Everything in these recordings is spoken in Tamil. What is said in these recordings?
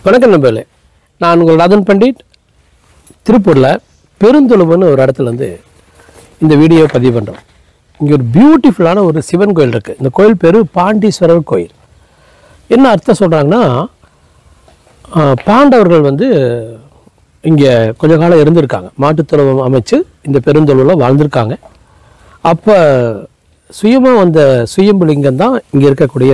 வணக்கம் நம்பளே நான் உங்கள் ராதன் பண்டிட் திருப்பூரில் பெருந்தொழுவுன்னு ஒரு இடத்துல வந்து இந்த வீடியோவை பதிவு பண்ணுறோம் இங்கே ஒரு பியூட்டிஃபுல்லான ஒரு சிவன் கோயில் இருக்குது இந்த கோயில் பேர் பாண்டீஸ்வரர் கோயில் என்ன அர்த்தம் சொல்கிறாங்கன்னா பாண்டவர்கள் வந்து இங்கே கொஞ்ச காலம் இருந்திருக்காங்க மாட்டுத்தொழுவம் அமைச்சு இந்த பெருந்தொழுவில் வாழ்ந்திருக்காங்க அப்போ சுயமாக வந்த சுயம்புலிங்கம் தான் இங்கே இருக்கக்கூடிய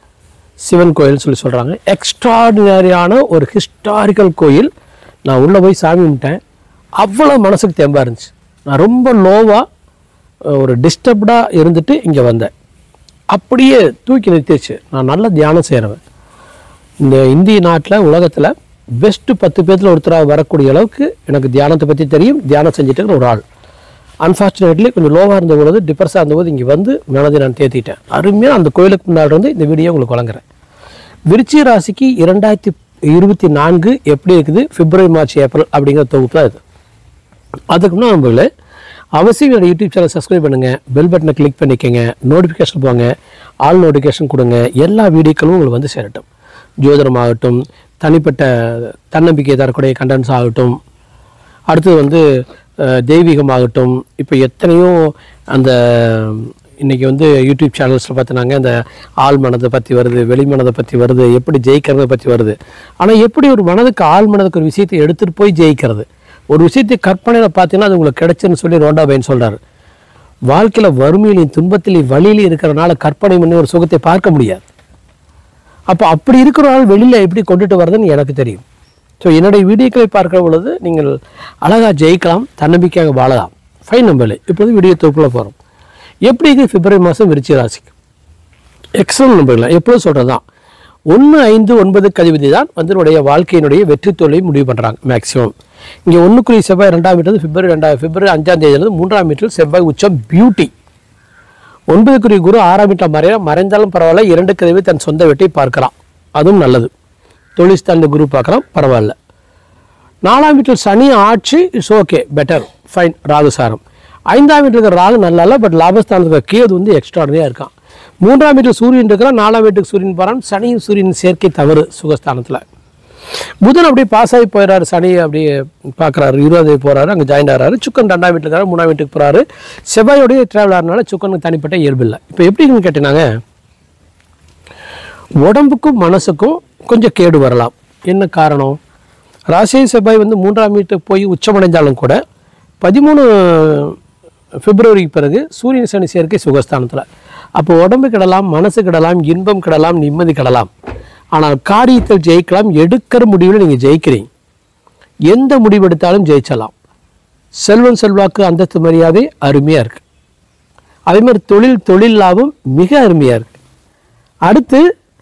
சிவன் கோயில் சொல்லி சொல்கிறாங்க எக்ஸ்ட்ராடினரியான ஒரு ஹிஸ்டாரிக்கல் கோயில் நான் உள்ளே போய் சாமி கும்பிட்டேன் அவ்வளோ மனசுக்கு தெம்பாக இருந்துச்சு நான் ரொம்ப லோவாக ஒரு டிஸ்டர்ப்டாக இருந்துட்டு இங்கே வந்தேன் அப்படியே தூக்கி நிறுத்திச்சு நான் நல்ல தியானம் செய்கிறவன் இந்த இந்திய நாட்டில் உலகத்தில் பெஸ்ட்டு பத்து பேர்த்தில் ஒருத்தராக வரக்கூடிய அளவுக்கு எனக்கு தியானத்தை பற்றி தெரியும் தியானம் செஞ்சுட்டு இருக்கிற ஒரு ஆள் அன்ஃபார்ச்சுனேட்லி கொஞ்சம் லோவாக இருந்த பொழுது டிப்ரெஸ்ஸாக இருந்தபோது இங்கே வந்து மனதை நான் தேத்திட்டேன் அருமையாக அந்த கோயிலுக்கு முன்னாடி வந்து இந்த வீடியோ உங்களுக்கு வழங்குறேன் விருச்சிக ராசிக்கு இரண்டாயிரத்தி இருபத்தி நான்கு எப்படி இருக்குது பிப்ரவரி மார்ச் ஏப்ரல் அப்படிங்கிற தொகுப்பு தான் இது அதுக்கு முன்னாடி நம்மளே அவசியம் என்னோட யூடியூப் சேனல் சப்ஸ்கிரைப் பண்ணுங்கள் பெல் பட்டனை கிளிக் பண்ணிக்கங்க நோட்டிஃபிகேஷன் போங்க ஆல் நோட்டிஃபிகேஷன் கொடுங்க எல்லா வீடியோக்களும் உங்களுக்கு வந்து சேரட்டும் ஜோதிடம் ஆகட்டும் தனிப்பட்ட தன்னம்பிக்கை தரக்கூடிய கண்டென்ட்ஸ் ஆகட்டும் அடுத்தது வந்து அஹ், தெய்வீகமாகட்டும் இப்போ எத்தனையோ அந்த இன்னைக்கு வந்து யூடியூப் சேனல்ஸில் பார்த்தினாங்க அந்த ஆள் மனதை பற்றி வருது வெளி மனதை பற்றி வருது எப்படி ஜெயிக்கிறத பற்றி வருது ஆனால் எப்படி ஒரு மனதுக்கு ஆள் மனதுக்கு ஒரு விஷயத்தை எடுத்துகிட்டு போய் ஜெயிக்கிறது ஒரு விஷயத்தை கற்பனையில் பார்த்தீங்கன்னா அது உங்களுக்கு கிடைச்சுன்னு சொல்லி ரோண்டா பையன் சொல்கிறார் வாழ்க்கையில் வறுமையிலையும் துன்பத்திலையும் வழியிலையும் இருக்கிறனால கற்பனை பண்ணி ஒரு சுகத்தை பார்க்க முடியாது அப்போ அப்படி இருக்கிற ஆள் வெளியில் எப்படி கொண்டுட்டு வரதுன்னு எனக்கு தெரியும் ஸோ என்னுடைய வீடியோக்களை பார்க்கிற பொழுது நீங்கள் அழகாக ஜெயிக்கலாம் தன்னம்பிக்கையாக வாழலாம் ஃபைன் நம்பலே இப்போது வீடியோ தொகுப்பில் போகிறோம் எப்படி இது பிப்ரவரி மாதம் விருச்சிக ராசிக்கு எக்ஸல் நம்பர்ல எப்பொழுதும் சொல்கிறது தான் ஒன்று ஐந்து ஒன்பது கதிபதி தான் வந்து என்னுடைய வாழ்க்கையினுடைய வெற்றி தோல்வியை முடிவு பண்ணுறாங்க மேக்ஸிமம் இங்கே ஒன்றுக்குரிய செவ்வாய் ரெண்டாம் மீட்டர் பிப்ரவரி ரெண்டாம் பிப்ரவரி அஞ்சாம் தேதியிலிருந்து மூன்றாம் மீட்டர் செவ்வாய் உச்சம் பியூட்டி ஒன்பதுக்குரிய குரு ஆறாம் மீட்டர் மறைய மறைந்தாலும் பரவாயில்ல இரண்டு கதவை தன் சொந்த வெட்டி பார்க்கலாம் அதுவும் நல்லது தொழில்ஸ்தானில் குரு பார்க்கலாம் பரவாயில்ல நாலாம் வீட்டில் சனி ஆட்சி இட்ஸ் ஓகே பெட்டர் ஃபைன் ராகுசாரம் ஐந்தாம் வீட்டில் இருக்கிற ராகு நல்லா இல்லை பட் லாபஸ்தானத்துக்கு இருக்கிற கேது வந்து எக்ஸ்ட்ராடனியாக இருக்கான் மூன்றாம் வீட்டில் சூரியன் இருக்கிறான் நாலாம் வீட்டுக்கு சூரியன் போகிறான் சனியும் சூரியன் சேர்க்கை தவறு சுகஸ்தானத்தில் புதன் அப்படியே பாஸ் ஆகி போயிடுறாரு சனி அப்படியே பார்க்குறாரு இருபது போகிறாரு அங்கே ஜாயின் ஆகிறாரு சுக்கன் ரெண்டாம் வீட்டுக்கு இருக்காரு மூணாம் வீட்டுக்கு போகிறாரு செவ்வாயோடைய ட்ராவல் ஆகிறனால சுக்கனுக்கு தனிப்பட்ட இயல்பு இல்லை இப்போ எப்படின்னு கேட்டீங்கன்னாங்க உடம்புக்கும் மனசுக்கும் கொஞ்சம் கேடு வரலாம் என்ன காரணம் ராசி செவ்வாய் வந்து மூன்றாம் வீட்டுக்கு போய் உச்சமடைந்தாலும் கூட பதிமூணு பிப்ரவரிக்கு பிறகு சூரியன் சனி சேர்க்கை சுகஸ்தானத்தில் அப்போ உடம்பு கிடலாம் மனசு கிடலாம் இன்பம் கிடலாம் நிம்மதி கிடலாம் ஆனால் காரியத்தில் ஜெயிக்கலாம் எடுக்கிற முடிவில் நீங்கள் ஜெயிக்கிறீங்க எந்த முடிவெடுத்தாலும் ஜெயிச்சலாம் செல்வம் செல்வாக்கு அந்தஸ்து மரியாதை அருமையாக இருக்குது அதே மாதிரி தொழில் தொழில் லாபம் மிக அருமையாக இருக்குது அடுத்து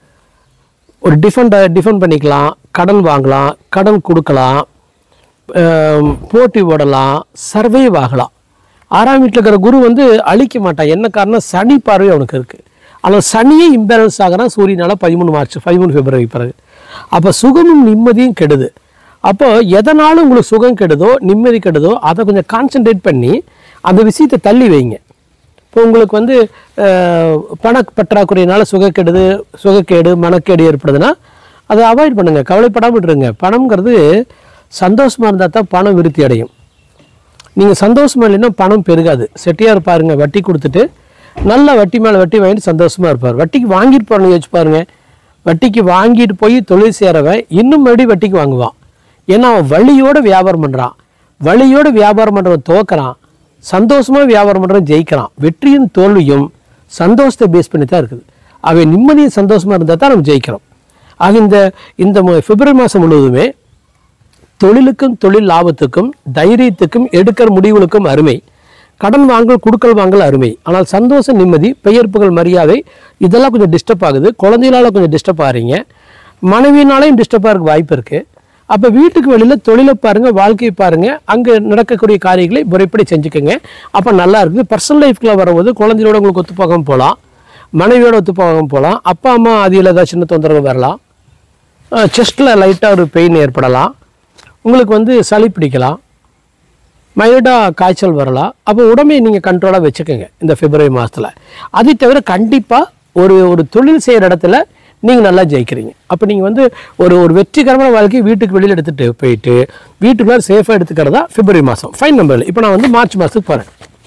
ஒரு டிஃபன் டிஃபன் பண்ணிக்கலாம் கடன் வாங்கலாம் கடன் கொடுக்கலாம் ஆம், போட்டி போடலாம் சர்வைவ் ஆகலாம் ஆறாம் வீட்டில் இருக்கிற குரு வந்து அழிக்க மாட்டான் என்ன காரணம் சனி பார்வை அவனுக்கு இருக்குது ஆனால் சனியே இம்பேலன்ஸ் ஆகிறான் சூரியனால பதிமூணு மார்ச் பதிமூணு பிப்ரவரி பிறகு அப்போ சுகமும் நிம்மதியும் கெடுது அப்போ எதனாலும் உங்களுக்கு சுகம் கெடுதோ நிம்மதி கெடுதோ அதை கொஞ்சம் கான்சென்ட்ரேட் பண்ணி அந்த விஷயத்தை தள்ளி வைங்க இப்போ உங்களுக்கு வந்து அஹ், பண பற்றாக்குறையினால சுகக்கெடுது சுகக்கேடு மனக்கேடு ஏற்படுதுன்னா அதை அவாய்ட் பண்ணுங்கள் கவலைப்படாமல் விட்டுருங்க பணம்ங்கிறது சந்தோஷமாக இருந்தால் தான் பணம் விருத்தி அடையும் நீங்கள் சந்தோஷமா இல்லைன்னா பணம் பெருகாது செட்டியார் பாருங்க வட்டி கொடுத்துட்டு நல்ல வட்டி மேலே வட்டி வாங்கிட்டு சந்தோஷமா இருப்பார் வட்டிக்கு வாங்கிட்டு போறவங்க யோசிச்சு பாருங்க வட்டிக்கு வாங்கிட்டு போய் தொழில் சேரவன் இன்னும் மறுபடியும் வட்டிக்கு வாங்குவான் ஏன்னா அவன் வழியோட வியாபாரம் பண்ணுறான் வழியோட வியாபாரம் பண்ணுறவன் தோக்குறான் சந்தோஷமா வியாபாரம் பண்ணுறவன் ஜெயிக்கிறான் வெற்றியும் தோல்வியும் சந்தோஷத்தை பேஸ் பண்ணி தான் இருக்குது அவன் நிம்மதியும் சந்தோஷமா இருந்தால் தான் நம்ம ஜெயிக்கிறோம் ஆக இந்த இந்த மு- பிப்ரவரி மாதம் முழுவதுமே தொழிலுக்கும் தொழில் லாபத்துக்கும் தைரியத்துக்கும் எடுக்கிற முடிவுகளுக்கும் அருமை கடன் வாங்கல் குடுக்கல் வாங்கல் அருமை ஆனால் சந்தோஷம் நிம்மதி பெயர்ப்புகள் மரியாதை இதெல்லாம் கொஞ்சம் டிஸ்டர்ப் ஆகுது குழந்தைகளால கொஞ்சம் டிஸ்டர்ப் ஆகிறீங்க மனைவினாலையும் டிஸ்டர்ப் ஆகிறதுக்கு வாய்ப்பு இருக்குது அப்போ வீட்டுக்கு வெளியில் தொழிலை பாருங்கள் வாழ்க்கையை பாருங்கள் அங்கே நடக்கக்கூடிய காரியங்களை முறைப்படி செஞ்சுக்கோங்க அப்போ நல்லா இருக்குது பர்சனல் லைஃப்குள்ள வரும்போது குழந்தையோட உங்களுக்கு ஒத்து போகாமல் போகலாம் மனைவியோட ஒத்து போகாமல் போகலாம் அப்பா அம்மா அதில் ஏதாவது சின்ன தொந்தரவு வரலாம் செஸ்ட்டில் லைட்டாக ஒரு பெயின் ஏற்படலாம் உங்களுக்கு வந்து சளி பிடிக்கலாம் மைல்டாக காய்ச்சல் வரலாம் அப்போ உடம்பை நீங்கள் கண்ட்ரோலாக வச்சுக்கோங்க இந்த பிப்ரவரி மாதத்தில் அதை தவிர கண்டிப்பாக ஒரு ஒரு தொழில் செய்கிற இடத்துல நீங்கள் நல்லா ஜெயிக்கிறீங்க அப்போ நீங்கள் வந்து ஒரு ஒரு வெற்றிகரமான வாழ்க்கையை வீட்டுக்கு வெளியில் எடுத்துகிட்டு போயிட்டு வீட்டுக்குள்ளே சேஃபாக எடுத்துக்கிறதா பிப்ரவரி மாதம் ஃபைன் நம்பர் இப்போ நான் வந்து மார்ச் மாதத்துக்கு போகிறேன்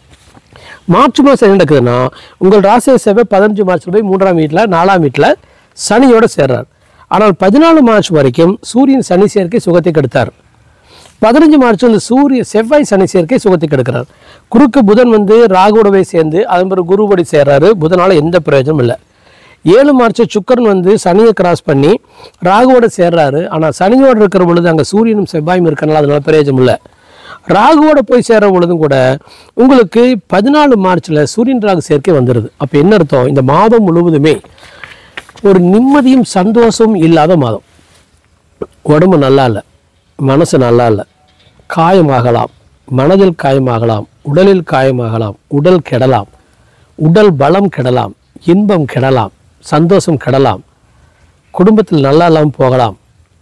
மார்ச் மாதம் என்ன நடக்குதுன்னா உங்கள் ராசியை சேவை பதினஞ்சு மார்ச்ல போய் மூன்றாம் வீட்டில் நாலாம் வீட்டில் சனியோட சேர்றார் ஆனால் பதினாலு மார்ச் வரைக்கும் சூரியன் சனி சேர்க்கை சுகத்தை கெடுத்தார் பதினஞ்சு மார்ச் வந்து சூரிய செவ்வாய் சனி சேர்க்கை சுகத்தை கெடுக்கிறார் குறுக்கு புதன் வந்து ராகுவோடவே சேர்ந்து அதன் பிறகு குருபடி சேர்றாரு புதனால எந்த பிரயோஜனமும் இல்லை ஏழு மார்ச் சுக்கரன் வந்து சனியை கிராஸ் பண்ணி ராகுவோட சேர்றாரு ஆனால் சனியோட இருக்கிற பொழுது அங்கே சூரியனும் செவ்வாயும் இருக்கனால அதனால பிரயோஜனம் இல்லை ராகுவோட போய் சேர்ற பொழுதும் கூட உங்களுக்கு பதினாலு மார்ச்ல சூரியன் ராகு சேர்க்கை வந்துடுது அப்போ என்ன அர்த்தம் இந்த மாதம் முழுவதுமே ஒரு நிம்மதியும் சந்தோஷமும் இல்லாத மாதம் உடம்பு நல்லா இல்லை மனசு நல்லா இல்லை காயமாகலாம் மனதில் காயமாகலாம் உடலில் காயமாகலாம் உடல் கெடலாம் உடல் பலம் கெடலாம் இன்பம் கெடலாம் சந்தோஷம் கெடலாம் குடும்பத்தில் நல்லா இல்லாமல் போகலாம்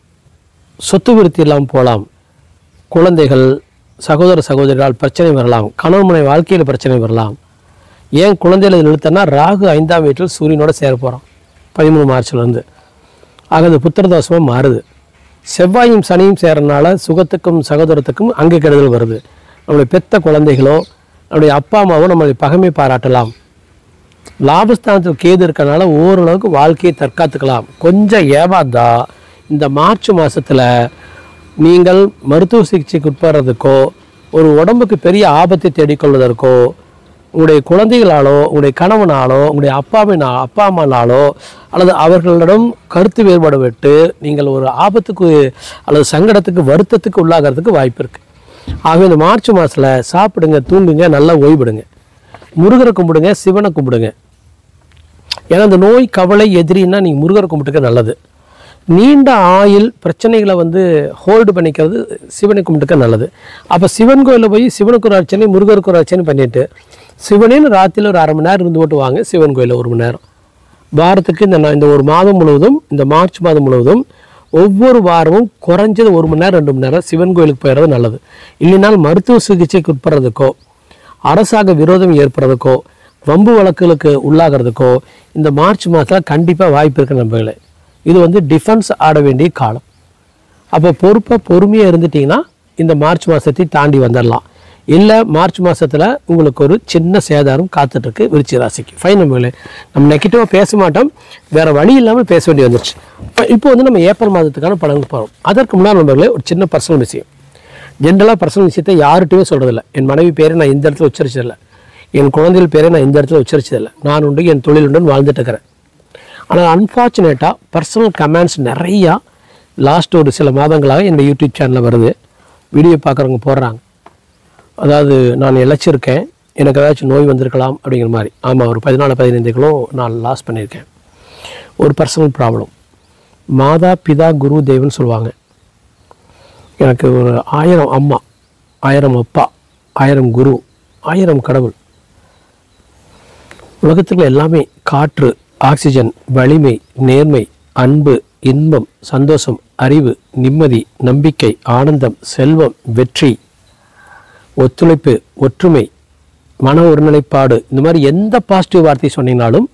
சொத்து விருத்தி இல்லாமல் போகலாம் குழந்தைகள் சகோதர சகோதரிகளால் பிரச்சனை வரலாம் கணவன் மனை வாழ்க்கையில் பிரச்சனை வரலாம் ஏன் குழந்தைகளை நிறுத்தனா ராகு ஐந்தாம் வீட்டில் சூரியனோட சேர போகிறான் பதிமூணு மார்ச்லேருந்து ஆக அது புத்திரதோஷமாக மாறுது செவ்வாயும் சனியும் சேரனால சுகத்துக்கும் சகோதரத்துக்கும் அங்கே கெடுதல் வருது நம்மளுடைய பெத்த குழந்தைகளோ நம்முடைய அப்பா அம்மாவோ நம்மளை பகைமை பாராட்டலாம் லாபஸ்தானத்தில் கேது இருக்கறனால ஓரளவுக்கு வாழ்க்கையை தற்காத்துக்கலாம் கொஞ்சம் ஏமாந்தா இந்த மார்ச் மாதத்தில் நீங்கள் மருத்துவ சிகிச்சைக்கு உட்படுறதுக்கோ ஒரு உடம்புக்கு பெரிய ஆபத்தை தேடிக்கொள்வதற்கோ உங்களுடைய குழந்தைகளாலோ உங்களுடைய கணவனாலோ உங்களுடைய அப்பாவினா அப்பா அம்மானாலோ அல்லது அவர்களிடம் கருத்து வேறுபாடு விட்டு நீங்கள் ஒரு ஆபத்துக்கு அல்லது சங்கடத்துக்கு வருத்தத்துக்கு உள்ளாகிறதுக்கு வாய்ப்பு இருக்குது ஆகவே இந்த மார்ச் மாதத்தில் சாப்பிடுங்க தூங்குங்க நல்லா ஓய்விடுங்க முருகரை கும்பிடுங்க சிவனை கும்பிடுங்க ஏன்னா இந்த நோய் கவலை எதிரின்னா நீங்கள் முருகரை கும்பிட்டுக்க நல்லது நீண்ட ஆயுள் பிரச்சனைகளை வந்து ஹோல்டு பண்ணிக்கிறது சிவனை கும்பிட்டுக்க நல்லது அப்போ சிவன் கோயிலில் போய் சிவனுக்கு ஒரு அர்ச்சனை முருகருக்கு ஒரு அர்ச்சனை பண்ணிட்டு சிவனேன்னு ராத்திரியில் ஒரு அரை மணி நேரம் இருந்து போட்டு வாங்க சிவன் கோயிலில் ஒரு மணி நேரம் வாரத்துக்கு இந்த நா- இந்த ஒரு மாதம் முழுவதும் இந்த மார்ச் மாதம் முழுவதும் ஒவ்வொரு வாரமும் குறைஞ்சது ஒரு மணி நேரம் ரெண்டு மணி நேரம் சிவன் கோயிலுக்கு போயிடுறது நல்லது இல்லைனால் மருத்துவ சிகிச்சைக்கு உட்படுறதுக்கோ அரசாங்க விரோதம் ஏற்படுறதுக்கோ வம்பு வழக்குகளுக்கு உள்ளாகிறதுக்கோ இந்த மார்ச் மாதத்தில் கண்டிப்பாக வாய்ப்பு இருக்கு நம்பர்களே இது வந்து டிஃபென்ஸ் ஆட வேண்டிய காலம் அப்போ பொறுப்பாக பொறுமையாக இருந்துட்டீங்கன்னா இந்த மார்ச் மாதத்தை தாண்டி வந்துடலாம் இல்லை மார்ச் மாதத்தில் உங்களுக்கு ஒரு சின்ன சேதாரம் காத்துட்ருக்கு விருச்சிக ராசிக்கு ஃபைன் நம்பர்களே நம்ம நெகட்டிவாக பேச மாட்டோம் வேறு வழி இல்லாமல் பேச வேண்டி வந்துருச்சு இப்போ இப்போ வந்து நம்ம ஏப்ரல் மாதத்துக்கான பலனுக்கு போகிறோம் அதற்கு முன்னாடி நம்பர்களே ஒரு சின்ன பர்சனல் விஷயம் ஜென்ரலாக பர்சனல் விஷயத்தை யார்கிட்டயுமே சொல்கிறதில்ல என் மனைவி பேரை நான் இந்த இடத்துல உச்சரிச்சதில்லை என் குழந்தைகள் பேரை நான் இந்த இடத்துல உச்சரிச்சதில்லை நான் உண்டு என் தொழில் உண்டுன்னு வாழ்ந்துட்டு இருக்கிறேன் ஆனால் அன்ஃபார்ச்சுனேட்டாக பர்சனல் கமெண்ட்ஸ் நிறையா லாஸ்ட் ஒரு சில மாதங்களாக என்னோட யூடியூப் சேனலில் வருது வீடியோ பார்க்குறவங்க போடுறாங்க அதாவது நான் இழைச்சிருக்கேன் எனக்கு ஏதாச்சும் நோய் வந்திருக்கலாம் அப்படிங்கிற மாதிரி ஆமாம் ஒரு பதினாலு பதினைந்து கிலோ நான் லாஸ் பண்ணியிருக்கேன் ஒரு பர்சனல் ப்ராப்ளம் மாதா பிதா குரு தெய்வம்னு சொல்லுவாங்க எனக்கு ஒரு ஆயிரம் அம்மா ஆயிரம் அப்பா ஆயிரம் குரு ஆயிரம் கடவுள் உலகத்தில் எல்லாமே காற்று ஆக்சிஜன் வலிமை நேர்மை அன்பு இன்பம் சந்தோஷம் அறிவு நிம்மதி நம்பிக்கை ஆனந்தம் செல்வம் வெற்றி ஒத்துழைப்பு ஒற்றுமை மன ஒருநிலைப்பாடு இந்த மாதிரி எந்த பாசிட்டிவ் வார்த்தை சொன்னீங்கனாலும்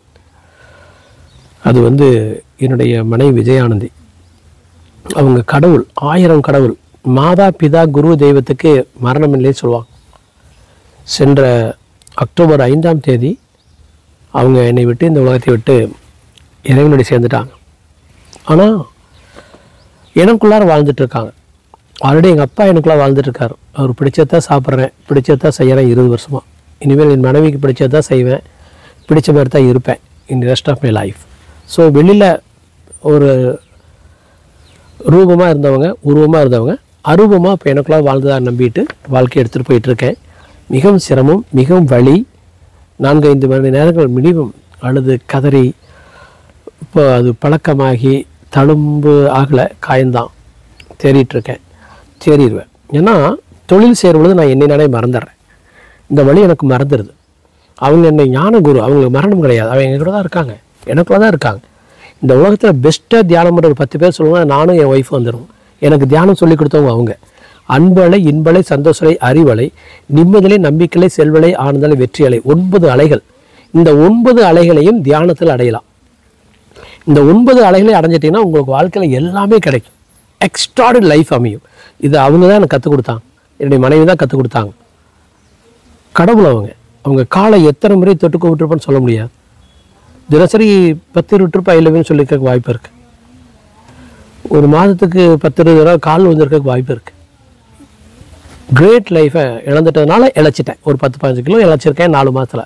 அது வந்து என்னுடைய மனைவி விஜயானந்தி அவங்க கடவுள் ஆயிரம் கடவுள் மாதா பிதா குரு தெய்வத்துக்கு மரணம் இல்லைன்னு சொல்லுவாங்க சென்ற அக்டோபர் ஐந்தாம் தேதி அவங்க என்னை விட்டு இந்த உலகத்தை விட்டு இறைவனடி சேர்ந்துட்டாங்க ஆனால் எனக்குள்ளார வாழ்ந்துட்டு இருக்காங்க ஆல்ரெடி எங்கள் அப்பா எனக்குள்ளார வாழ்ந்துட்டு இருக்காரு அவர் பிடிச்சதான் சாப்பிட்றேன் பிடிச்சதான் செய்கிறேன் இருபது வருஷமாக இனிமேல் என் மனைவிக்கு பிடிச்சதான் செய்வேன் பிடிச்ச மாதிரி தான் இருப்பேன் in rest of my life so வெளியில் ஒரு ரூபமாக இருந்தவங்க உருவமாக இருந்தவங்க அரூபமாக இப்போ எனக்குள்ள வாழ்ந்ததாக நம்பிட்டு வாழ்க்கை எடுத்துகிட்டு போயிட்டுருக்கேன் மிகவும் சிரமம் மிகவும் வலி நான்கு ஐந்து மணி நேரங்கள் மினிமம் அழுது கதறி இப்போ அது பழக்கமாகி தழும்பு ஆகலை காயந்தான் தேறிட்டுருக்கேன் தேறிடுவேன் ஏன்னா தொழில் செய்கிற பொழுது நான் என்னை நானே மறந்துடுறேன் இந்த வழி எனக்கு மறந்துடுது அவங்க என்னை ஞான குரு அவங்களுக்கு மரணம் கிடையாது அவங்க எங்க கூட தான் இருக்காங்க எனக்குள்ள தான் இருக்காங்க இந்த உலகத்தில் பெஸ்ட்டாக தியானம் பண்ணுற ஒரு பத்து பேர் சொல்லுவாங்க நானும் என் ஒய்ஃப் வந்துடுவோம் எனக்கு தியானம் சொல்லி கொடுத்தவங்க அவங்க அன்பலை இன்பலை சந்தோஷலை அறிவலை நிம்மதிலை நம்பிக்கலை செல்வலை ஆனந்தலை வெற்றியலை ஒன்பது அலைகள் இந்த ஒன்பது அலைகளையும் தியானத்தில் அடையலாம் இந்த ஒன்பது அலைகளை அடைஞ்சிட்டிங்கன்னா உங்களுக்கு வாழ்க்கையில் எல்லாமே கிடைக்கும் எக்ஸ்ட்ராடு லைஃப் அமையும் இது அவங்க தான் எனக்கு கற்றுக் கொடுத்தாங்க என்னுடைய மனைவி தான் கற்றுக் கொடுத்தாங்க கடவுள் அவங்க அவங்க காலை எத்தனை முறை தொட்டுக்க விட்டுருப்பேன்னு சொல்ல முடியாது தினசரி பத்து இருபது ட்ரிப் ஐலவேன்னு சொல்லியிருக்க வாய்ப்பு இருக்குது ஒரு மாதத்துக்கு பத்து இருபது தடவை கால் வந்திருக்க வாய்ப்பு இருக்குது கிரேட் லைஃப்பை இழந்துட்டதுனால இழைச்சிட்டேன் ஒரு பத்து பதினஞ்சு கிலோ இழைச்சிருக்கேன் நாலு மாதத்தில்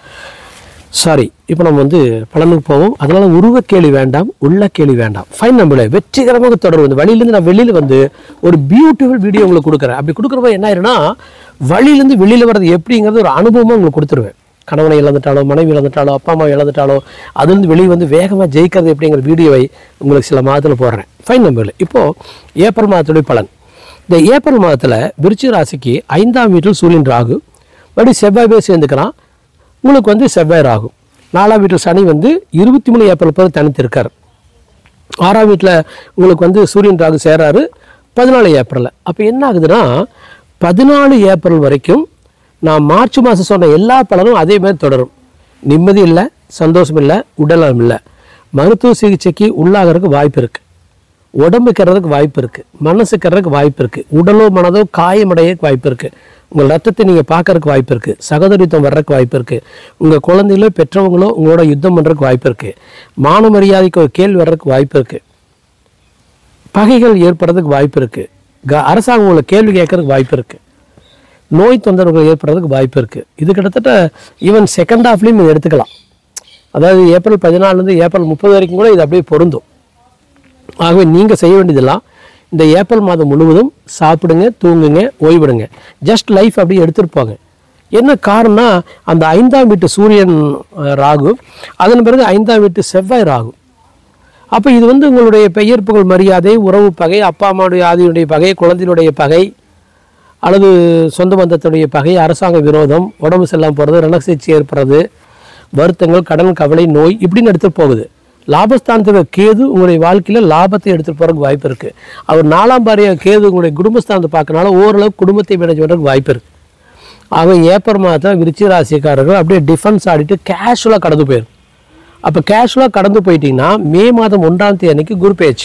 சாரி இப்போ நம்ம வந்து பலனுக்கு போவோம் அதனால உருவ கேள்வி வேண்டாம் உள்ள கேள்வி வேண்டாம் ஃபைன் நம்மள வெற்றிகரமாக தொடர்பு வந்து வழியிலேருந்து நான் வெளியில் வந்து ஒரு பியூட்டிஃபுல் வீடியோ உங்களுக்கு கொடுக்குறேன் அப்படி கொடுக்குறப்ப என்ன ஆயிருன்னா வழியிலேருந்து வெளியில் வர்றது எப்படிங்கிறது ஒரு அனுபவமாக உங்களுக்கு கொடுத்துருவேன் கணவனை இழந்துட்டாலோ மனைவி இழந்துட்டாலோ அப்பா அம்மா இழந்துட்டாலோ அதுலேருந்து வெளியே வந்து வேகமாக ஜெயிக்கிறது எப்படிங்கிற வீடியோவை உங்களுக்கு சில மாதத்தில் போடுறேன் ஃபைன் நம்பர் இப்போது ஏப்ரல் மாதத்துடைய பலன் இந்த ஏப்ரல் மாதத்தில் விருச்சிக ராசிக்கு ஐந்தாம் வீட்டில் சூரியன் ராகு மறுபடியும் செவ்வாய் போய் சேர்ந்துக்கிறான் உங்களுக்கு வந்து செவ்வாய் ராகு நாலாம் வீட்டில் சனி வந்து இருபத்தி மூணு ஏப்ரல் பிறகு தனித்து இருக்கார் ஆறாம் வீட்டில் உங்களுக்கு வந்து சூரியன் ராகு சேராரு பதினாலு ஏப்ரலில் அப்போ என்ன ஆகுதுன்னா பதினாலு ஏப்ரல் வரைக்கும் நான் மார்ச் மாதம் சொன்ன எல்லா பலனும் அதே மாதிரி தொடரும் நிம்மதி இல்லை சந்தோஷம் இல்லை உடலம் இல்லை மருத்துவ சிகிச்சைக்கு உள்ளாகிறதுக்கு வாய்ப்பு இருக்குது உடம்பு கெறதுக்கு வாய்ப்பு இருக்குது மனசு கெறதுக்கு வாய்ப்பு இருக்குது உடலோ மனதோ காயமடையக்கு வாய்ப்பு இருக்குது உங்கள் ரத்தத்தை நீங்கள் பார்க்கறதுக்கு வாய்ப்பு இருக்குது சகோதரித்துவம் வர்றதுக்கு வாய்ப்பு இருக்குது உங்கள் குழந்தைகளோ பெற்றவங்களோ உங்களோட யுத்தம் பண்ணுறதுக்கு வாய்ப்பு இருக்குது மான மரியாதைக்கு ஒரு கேள்வி வர்றதுக்கு வாய்ப்பு இருக்குது பகைகள் ஏற்படுறதுக்கு வாய்ப்பு இருக்குது க அரசாங்கம் உங்களை கேள்வி கேட்கறதுக்கு வாய்ப்பு இருக்குது நோய் தொந்தரவுகள் ஏற்படுறதுக்கு வாய்ப்பு இருக்குது இது கிட்டத்தட்ட ஈவன் செகண்ட் ஹாஃப்லேயும் இதை எடுத்துக்கலாம் அதாவது ஏப்ரல் பதினாலுலேருந்து ஏப்ரல் முப்பது வரைக்கும் கூட இது அப்படியே பொருந்தும் ஆகவே நீங்கள் செய்ய வேண்டியதெல்லாம் இந்த ஏப்ரல் மாதம் முழுவதும் சாப்பிடுங்க தூங்குங்க ஓய்விடுங்க ஜஸ்ட் லைஃப் அப்படியே எடுத்துகிட்டு போங்க என்ன காரணம்னா அந்த ஐந்தாம் வீட்டு சூரியன் அஹ், ராகு அதன் பிறகு ஐந்தாம் வீட்டு செவ்வாய் ராகு அப்போ இது வந்து உங்களுடைய பெயர் புகழ் மரியாதை உறவு பகை அப்பா அம்மாவுடைய ஆதியுடைய பகை குழந்தையினுடைய பகை அல்லது சொந்த பந்தத்துடைய பகை அரசாங்க விரோதம் உடம்பு செல்லாமல் போகிறது ரணசிகிச்சை ஏற்படுறது வருத்தங்கள் கடன் கவலை நோய் இப்படின்னு எடுத்துகிட்டு போகுது லாபஸ்தானத்தில் கேது உங்களுடைய வாழ்க்கையில் லாபத்தை எடுத்துகிட்டு போகிறதுக்கு வாய்ப்பு இருக்குது அவர் நாலாம் பாரிய கேது உங்களுடைய குடும்பஸ்தானத்தை பார்க்கறனால ஓரளவு குடும்பத்தை மேனேஜ் பண்ணுறதுக்கு வாய்ப்பு இருக்குது ஆக ஏப்ரல் மாதத்தில் விருச்சிக ராசிக்காரர்கள் அப்படியே டிஃபென்ஸ் ஆடிட்டு கேஷுவலாக கடந்து போயிடும் அப்போ கேஷுவலாக கடந்து போயிட்டீங்கன்னா மே மாதம் ஒன்றாம் தேதி அன்னைக்கு குரு பேச்சு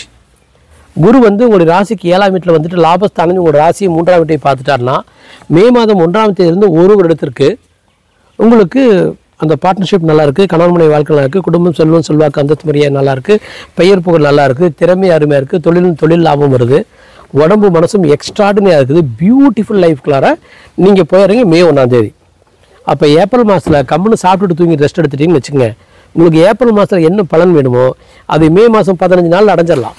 குரு வந்து உங்களுடைய ராசிக்கு ஏழாம் வீட்டில் வந்துட்டு லாபஸ்தானம் உங்களோட ராசியை மூன்றாம் வீட்டை பார்த்துட்டாருன்னா மே மாதம் ஒன்றாம் தேதியிலிருந்து ஒரு வருடத்திற்கு உங்களுக்கு அந்த பார்ட்னர்ஷிப் நல்லா இருக்குது கணவன் மனைவி வாழ்க்கை நல்லா இருக்குது குடும்பம் செல்வம் செல்வாக்கு அந்தஸ்து மரியாதை நல்லா இருக்குது பெயர் புகழ் நல்லா இருக்குது திறமை அருமையாக இருக்குது தொழில் தொழில் லாபம் வருது உடம்பு மனசும் எக்ஸ்ட்ராடினியாக இருக்குது பியூட்டிஃபுல் லைஃப்குள்ளார நீங்கள் போயிடுறீங்க மே ஒன்றாம் தேதி அப்போ ஏப்ரல் மாதத்தில் கம்முன்னு சாப்பிட்டுட்டு தூங்கி ரெஸ்ட் எடுத்துட்டீங்கன்னு வச்சுக்கோங்க உங்களுக்கு ஏப்ரல் மாதத்தில் என்ன பலன் வேணுமோ அது மே மாதம் பதினஞ்சு நாள் அடைஞ்சிடலாம்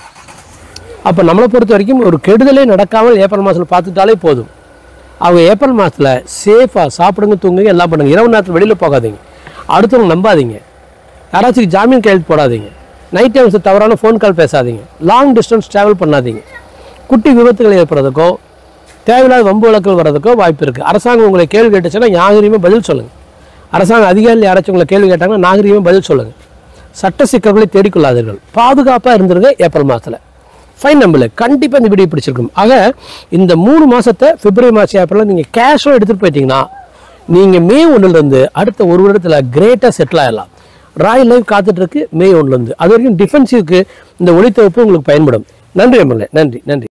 அப்போ நம்மளை பொறுத்த வரைக்கும் ஒரு கெடுதலே நடக்காமல் ஏப்ரல் மாதத்தில் பார்த்துட்டாலே போதும் அவங்க ஏப்ரல் மாதத்தில் சேஃபாக சாப்பிடுங்க தூங்குங்க எல்லாம் பண்ணுங்க இரவு நேரத்தில் வெளியில் போகாதீங்க அடுத்தவங்க நம்பாதீங்க யாராச்சும் ஜாமீன் கையெழுத்து போடாதீங்க நைட் டைம்ஸ் தவறான ஃபோன் கால் பேசாதீங்க லாங் டிஸ்டன்ஸ் ட்ராவல் பண்ணாதீங்க குட்டி விபத்துகள் ஏற்படுறதுக்கோ தேவையில்லாத வம்பு வழக்குகள் வர்றதுக்கோ வாய்ப்பு இருக்குது அரசாங்கம் உங்களை கேள்வி கேட்டுச்சுன்னா நாகரீகமாக பதில் சொல்லுங்கள் அரசாங்க அதிகாரிகள் யாராச்சும் உங்களை கேள்வி கேட்டாங்கன்னா நாகரீகமாக பதில் சொல்லுங்கள் சட்ட சிக்கல்களை தேடிக்கொள்ளாதீர்கள் பாதுகாப்பாக இருந்துருங்க ஏப்ரல் மாதத்தில் ஃபைன் நம்பல கண்டிப்பாக இந்த வீடியோ பிடிச்சிருக்கும் ஆக இந்த மூணு மாதத்தை பிப்ரவரி மாதம் ஏப்ரலில் நீங்கள் கேஷும் எடுத்துகிட்டு போயிட்டீங்கன்னா நீங்கள் மே ஒன்றுலேருந்து அடுத்த ஒரு வருடத்தில் கிரேட்டாக செட்டில் ஆகிடலாம் ராயல் லைஃப் காத்துட்ருக்கு மே ஒன்றுலேருந்து அது வரைக்கும் டிஃபென்சிவ்க்கு இந்த ஒளித்தொகுப்பு உங்களுக்கு பயன்படும் நன்றி எம்எல்ஏ நன்றி நன்றி